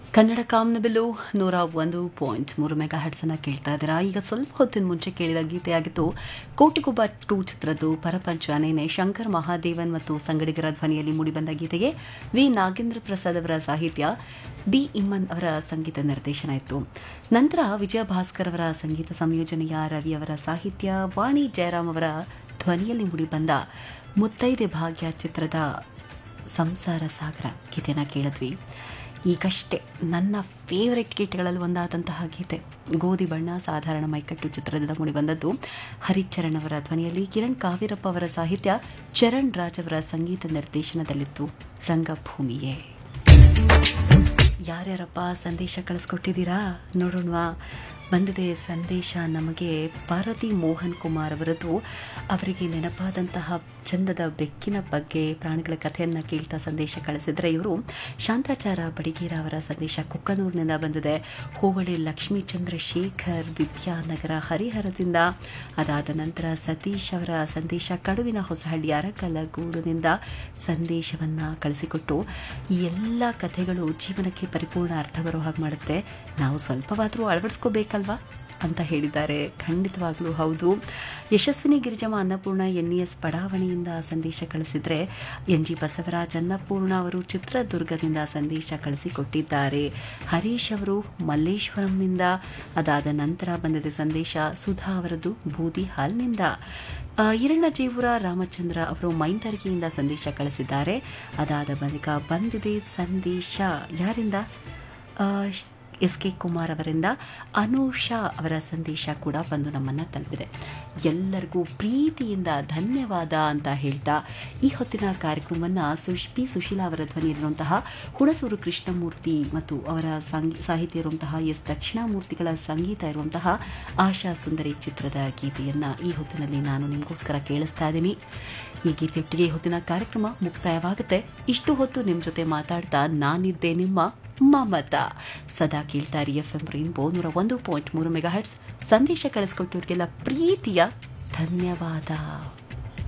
ಕನ್ನಡ ಕಾಮನಬಿಲ್ಲು ನೂರ ಒಂದು ಪಾಯಿಂಟ್ ಮೂರು ಮೆಗಾ ಹಡ್ಸನ್ನ ಕೇಳ್ತಾ ಇದ್ದೀರಾ ಈಗ ಸ್ವಲ್ಪ ಹೊತ್ತಿನ ಮುಂಚೆ ಕೇಳಿದ ಗೀತೆಯಾಗಿತ್ತು ಕೋಟಿಗೊಬ್ಬ ಟೂ ಚಿತ್ರದ್ದು ಪರಪಂಚ ನೇನೆ ಶಂಕರ್ ಮಹಾದೇವನ್ ಮತ್ತು ಸಂಗಡಿಗರ ಧ್ವನಿಯಲ್ಲಿ ಮೂಡಿಬಂದ ಗೀತೆಗೆ ವಿ ನಾಗೇಂದ್ರ ಪ್ರಸಾದ್ ಅವರ ಸಾಹಿತ್ಯ ಡಿ ಇಮ್ಮನ್ ಅವರ ಸಂಗೀತ ನಿರ್ದೇಶನ ಇತ್ತು ನಂತರ ವಿಜಯ ಭಾಸ್ಕರ್ ಅವರ ಸಂಗೀತ ಸಂಯೋಜನೆಯ ರವಿ ಅವರ ಸಾಹಿತ್ಯ ವಾಣಿ ಜಯರಾಮ್ ಅವರ ಧ್ವನಿಯಲ್ಲಿ ಮೂಡಿಬಂದ ಮುತ್ತೈದೆ ಭಾಗ್ಯ ಚಿತ್ರದ ಸಂಸಾರ ಸಾಗರ ಗೀತೆನ ಕೇಳಿದ್ವಿ ಈಗಷ್ಟೇ ನನ್ನ ಫೇವರೆಟ್ ಗೀತೆಗಳಲ್ಲಿ ಒಂದಾದಂತಹ ಗೀತೆ ಗೋಧಿ ಬಣ್ಣ ಸಾಧಾರಣ ಮೈಕಟ್ಟು ಚಿತ್ರದಿಂದ ಮೂಡಿಬಂದದ್ದು ಹರಿಚರಣ್ ಅವರ ಧ್ವನಿಯಲ್ಲಿ ಕಿರಣ್ ಕಾವೇರಪ್ಪ ಅವರ ಸಾಹಿತ್ಯ ಚರಣ್ ರಾಜ್ ಅವರ ಸಂಗೀತ ನಿರ್ದೇಶನದಲ್ಲಿತ್ತು ರಂಗಭೂಮಿಯೇ ಯಾರ್ಯಾರಪ್ಪ ಸಂದೇಶ ಕಳಿಸ್ಕೊಟ್ಟಿದ್ದೀರಾ ನೋಡೋಣವಾ ಬಂದಿದೆ ಸಂದೇಶ ನಮಗೆ ಪಾರ್ವತಿ ಮೋಹನ್ ಕುಮಾರ್ ಅವರದ್ದು ಅವರಿಗೆ ನೆನಪಾದಂತಹ ಚಂದದ ಬೆಕ್ಕಿನ ಬಗ್ಗೆ ಪ್ರಾಣಿಗಳ ಕಥೆಯನ್ನು ಕೇಳ್ತಾ ಸಂದೇಶ ಕಳಿಸಿದರೆ ಇವರು ಶಾಂತಾಚಾರ ಬಡಿಗೇರ ಅವರ ಸಂದೇಶ ಕುಕ್ಕನೂರಿನಿಂದ ಬಂದಿದೆ ಹೋಬಳಿ ಲಕ್ಷ್ಮೀ ಚಂದ್ರಶೇಖರ್ ವಿದ್ಯಾನಗರ ಹರಿಹರದಿಂದ ಅದಾದ ನಂತರ ಸತೀಶ್ ಅವರ ಸಂದೇಶ ಕಡುವಿನ ಹೊಸಹಳ್ಳಿ ಅರಕಲಗೂಡಿನಿಂದ ಸಂದೇಶವನ್ನು ಕಳಿಸಿಕೊಟ್ಟು ಈ ಎಲ್ಲ ಕಥೆಗಳು ಜೀವನಕ್ಕೆ ಪರಿಪೂರ್ಣ ಅರ್ಥ ಬರೋ ಹಾಗೆ ಮಾಡುತ್ತೆ ನಾವು ಸ್ವಲ್ಪವಾದರೂ ಅಳವಡಿಸ್ಕೋಬೇಕಲ್ವಾ ಅಂತ ಹೇಳಿದ್ದಾರೆ ಖಂಡಿತವಾಗ್ಲೂ ಹೌದು Yashaswini Girijamma Annapurna N E S ಬಡಾವಣೆಯಿಂದ ಸಂದೇಶ ಕಳಿಸಿದರೆ ಎನ್ ಜಿ ಬಸವರಾಜ್ ಅನ್ನಪೂರ್ಣ ಅವರು ಚಿತ್ರದುರ್ಗದಿಂದ ಸಂದೇಶ ಕಳಿಸಿಕೊಟ್ಟಿದ್ದಾರೆ ಹರೀಶ್ ಅವರು ಮಲ್ಲೇಶ್ವರಂನಿಂದ ಅದಾದ ನಂತರ ಬಂದಿದೆ ಸಂದೇಶ ಸುಧಾ ಅವರದ್ದು ಬೂದಿ ಹಾಲ್ನಿಂದ ಈರಣ್ಣ ಜೀವರ ರಾಮಚಂದ್ರ ಅವರು ಮೈಂತರ್ಗಿಯಿಂದ ಸಂದೇಶ ಕಳಿಸಿದ್ದಾರೆ ಅದಾದ ಬಳಿಕ ಬಂದಿದೆ ಸಂದೇಶ ಯಾರಿಂದ ಎಸ್ ಕೆ ಕುಮಾರ್ ಅವರಿಂದ ಅನೂಷಾ ಅವರ ಸಂದೇಶ ಕೂಡ ಬಂದು ನಮ್ಮನ್ನು ತಲುಪಿದೆ ಎಲ್ಲರಿಗೂ ಪ್ರೀತಿಯಿಂದ ಧನ್ಯವಾದ ಅಂತ ಹೇಳ್ತಾ ಈ ಹೊತ್ತಿನ ಕಾರ್ಯಕ್ರಮವನ್ನು ಸುಶ್ ಪಿ ಸುಶೀಲಾ ಅವರ ಧ್ವನಿಯಲ್ಲಿರುವಂತಹ ಹುಣಸೂರು ಕೃಷ್ಣಮೂರ್ತಿ ಮತ್ತು ಅವರ ಸಾಹಿತ್ಯ ಇರುವಂತಹ ಎಸ್ ದಕ್ಷಿಣಾಮೂರ್ತಿಗಳ ಸಂಗೀತ ಇರುವಂತಹ ಆಶಾ ಸುಂದರಿ ಚಿತ್ರದ ಗೀತೆಯನ್ನು ಈ ಹೊತ್ತಿನಲ್ಲಿ ನಾನು ನಿಮಗೋಸ್ಕರ ಕೇಳಿಸ್ತಾ ಇದ್ದೀನಿ ಈ ಗೀತೆಯೊಟ್ಟಿಗೆ ಈ ಹೊತ್ತಿನ ಕಾರ್ಯಕ್ರಮ ಮುಕ್ತಾಯವಾಗುತ್ತೆ ಇಷ್ಟು ಹೊತ್ತು ನಿಮ್ಮ ಜೊತೆ ಮಾತಾಡ್ತಾ ನಾನಿದ್ದೆ ನಿಮ್ಮ ಮಮತ ಸದಾ ಕೇಳ್ತಾರೆ ಎಫ್ ಎಂ ರೈನ್ಬೋ ನೂರ ಒಂದು ಪಾಯಿಂಟ್ ಮೂರು ಮೆಗಾ ಹರ್ಟ್ಸ್ ಸಂದೇಶ ಕಳಿಸ್ಕೊಟ್ಟವ್ರಿಗೆಲ್ಲ ಪ್ರೀತಿಯ ಧನ್ಯವಾದ